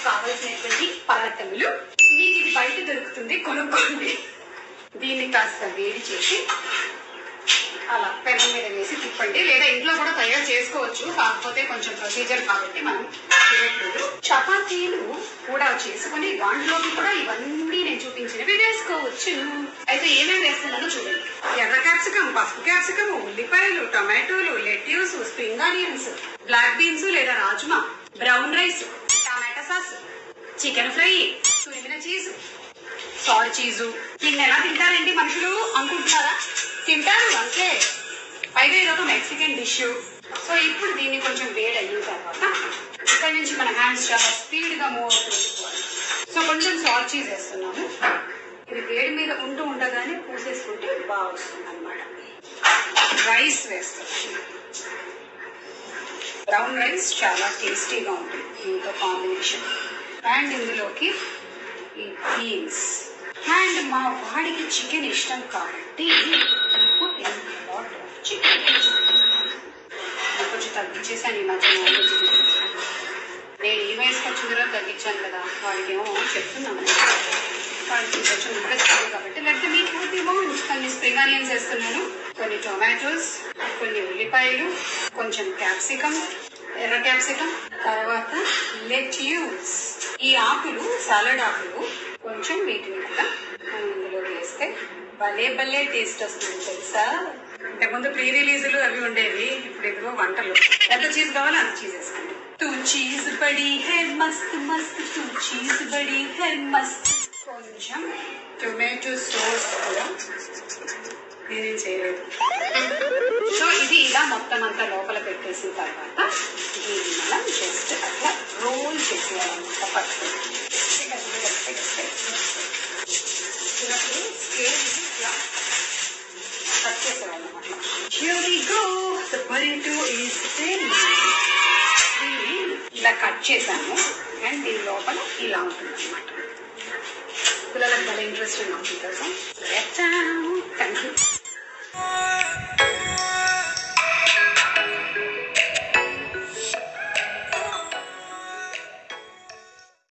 కావలసినటువంటి పదార్థములు మీకు ఇది బయట దొరుకుతుంది కొనుక్కోండి దీన్ని కాస్త వేడి చేసి అలా పెనం మీద వేసి తిప్పండి లేదా ఇంట్లో కూడా తయారు చేసుకోవచ్చు కాకపోతే కొంచెం ప్రొసీజర్ కాబట్టి మనం చేయట్లేదు చపాతీలు కూడా చేసుకుని దాంట్లోకి కూడా ఇవన్నీ నేను చూపించినవి వేసుకోవచ్చు అయితే ఏమేమి వేస్తున్నానో చూడండి ఎర్ర క్యాప్సికం పసుపు క్యాప్సికం ఉల్లిపాయలు టమాటోలు lettuce spring onions black beans లేదా rajma brown rice tomato sauce chicken fry తురిమిన చీజ్ సారీ చీజు దీన్ని ఎలా తింటారండి మనుషులు అనుకుంటున్నారా తింటారు అంతే పైగా ఇది ఒక మెక్సికన్ డిష్ సో ఇప్పుడు దీన్ని కొంచెం వేడి అయిన తర్వాత ఇక్కడ నుంచి మన హ్యాండ్స్ చాలా స్పీడ్ గా మూవ్ అవుతుంది సో కొంచెం సాల్ట్ చీజ్ వేస్తున్నాము ఇది వేడి మీద ఉంటూ ఉండగానే పూసేసుకుంటే బాగా వస్తుంది అనమాట రైస్ వేస్తున్నాము బ్రౌన్ రైస్ చాలా టేస్టీగా ఉంటుంది దీంతో కాంబినేషన్ అండ్ ఇందులోకి ఈ బీన్స్ అండ్ మా వాడికి చికెన్ ఇష్టం కాబట్టి చికెన్ కొంచెం తగ్గించేసాను ఈ మధ్య నాన్ వెజ్ తినడం. నేను ఈ వయసుకి వచ్చిన తర్వాత తగ్గించాను కదా వాడికి ఏమో చెప్తున్నాను వాడికి కొంచెం ఇంట్రెస్ట్ ఉంది కాబట్టి లేకపోతే మీకు ఏమో కొన్ని స్ప్రింగ్ ఆనియన్స్ వేస్తున్నాను కొన్ని టొమాటోస్ కొన్ని ఉల్లిపాయలు కొంచెం క్యాప్సికమ్ ఎర్ర క్యాప్సికమ్ తర్వాత లెట్యూస్ ఈ ఆకులు సాలడ్ ఆకులు కొంచెం వీటిని కూడా మనం ఇందులో వేస్తే భలే భలే టేస్ట్ వస్తుంది తెలుసా ఇంతకుముందు ప్రీ రిలీజులు అవి ఉండేవి ఇప్పుడు ఇదిగో వంటలు ఎంత చీజ్ కావాలో అంత చీజ్ వేసుకోండి తూ చీజ్ బడి హే మస్త్ మస్త్ తూ చీజ్ బడి హే మస్త్ కొంచెం టొమాటో సాస్ కూడా నేనేం చేయలేదు సో ఇది ఇలా మొత్తం అంతా లోపల పెట్టేసిన తర్వాత దీన్ని మనం జస్ట్ అట్లా రోల్ చేసేయాలన్నమాట పట్టుకొని చిన్నప్పుడు స్కేల్ ఇట్లా కట్ చేసేవాళ్ళం అట్లా Here we go. The burrito is ready. దీన్ని ఇలా కట్ చేశాను అండ్ దీని లోపల ఇలా ఉంటుంది అనమాట పిల్లలకు చాలా ఇంట్రెస్టింగ్ ఉంటుంది కదా థ్యాంక్ యూ